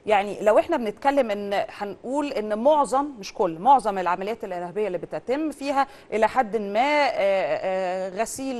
يعني لو احنا بنتكلم ان هنقول ان معظم مش كل معظم العمليات الارهابيه اللي بتتم فيها الى حد ما آه، آه، غسيل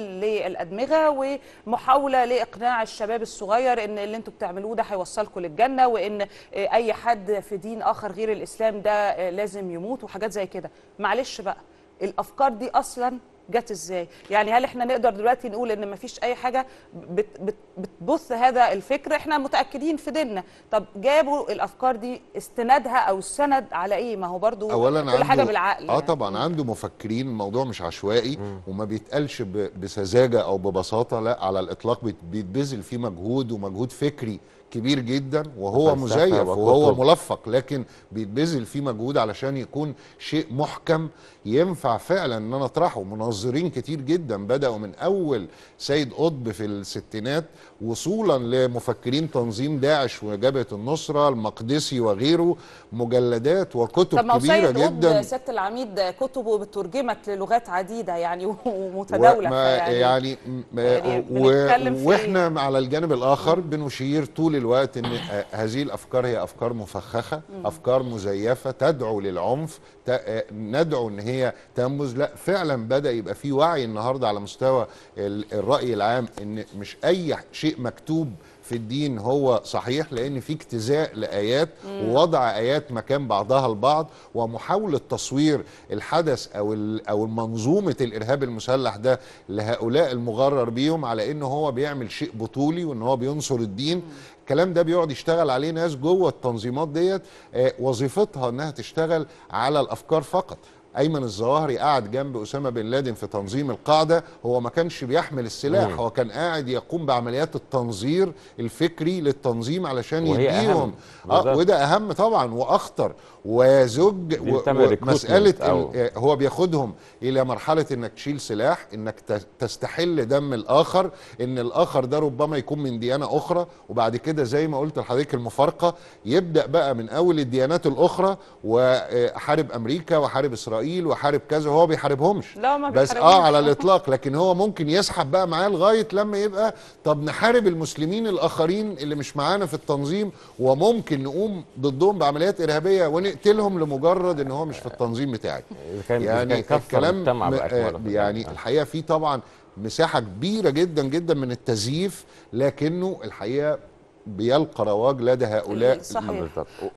للادمغه ومحاوله لاقناع الشباب الصغير ان اللي انتوا بتعملوه ده هيوصلكم للجنه وان آه، اي حد في دين اخر غير الاسلام ده آه، لازم يموت وحاجات زي كده معلش بقى الافكار دي اصلا جت ازاي يعني هل احنا نقدر دلوقتي نقول ان مفيش اي حاجه بت بت بتبث هذا الفكر احنا متاكدين في ديننا طب جابوا الافكار دي استنادها او السند على ايه ما هو برضو اولا كل عنده حاجه بالعقل اه يعني. طبعا عنده مفكرين الموضوع مش عشوائي وما بيتقالش ب- بسذاجه او ببساطه لا على الاطلاق بيت- بيتبذل فيه مجهود ومجهود فكري كبير جدا وهو وفلسفة مزيف وهو وكتب. ملفق لكن بيتبذل فيه مجهود علشان يكون شيء محكم ينفع فعلا ان انا اطرحه منظرين كتير جدا بداوا من اول سيد قطب في الستينات وصولا لمفكرين تنظيم داعش وجبهه النصره المقدسي وغيره مجلدات وكتب طب ما هو كبيره سيد قطب جدا سياده العميد كتبه ترجمت للغات عديده يعني ومتداوله وما- فيعني يعني, م- يعني و- بنتكلم في واحنا على الجانب الاخر بنشير طول الوقت ان آه، هذه الافكار هي افكار مفخخه افكار مزيفه تدعو للعنف ت- آه، ندعو ان هي تنبذ لا فعلا بدا يبقى في وعي النهارده على مستوى ال- الراي العام ان مش اي شيء مكتوب في الدين هو صحيح لان في اجتزاء لايات ووضع ايات مكان بعضها البعض ومحاوله تصوير الحدث او ال- او منظومه الارهاب المسلح ده لهؤلاء المغرر بيهم على انه هو بيعمل شيء بطولي وان هو بينصر الدين الكلام ده بيقعد يشتغل عليه ناس جوه التنظيمات ديت آه، وظيفتها انها تشتغل على الافكار فقط ايمن الظواهري قعد جنب اسامه بن لادن في تنظيم القاعده هو ما كانش بيحمل السلاح مم. هو كان قاعد يقوم بعمليات التنظير الفكري للتنظيم علشان وهي أهم. يديهم اه بالظبط. وده اهم طبعا واخطر وزج بيعتبر ومساله recruitment أو- ال- هو بياخدهم الى مرحله انك تشيل سلاح انك ت- تستحل دم الاخر ان الاخر ده ربما يكون من ديانه اخرى وبعد كده زي ما قلت لحضرتك المفارقه يبدا بقى من اول الديانات الاخرى وحارب امريكا وحارب اسرائيل وحارب كذا هو بيحاربهمش لا ما بس بيحاربهمش. اه على الاطلاق لكن هو ممكن يسحب بقى معاه لغايه لما يبقى طب نحارب المسلمين الاخرين اللي مش معانا في التنظيم وممكن نقوم ضدهم بعمليات ارهابيه ونقتلهم لمجرد ان هو مش في التنظيم بتاعي إذا كان إذا يعني كان كفر الكلام المجتمع م- بأكمله آه، يعني الحقيقه في طبعا مساحه كبيره جدا جدا من التزييف لكنه الحقيقه بيلقى رواج لدى هؤلاء صحيح. بالظبط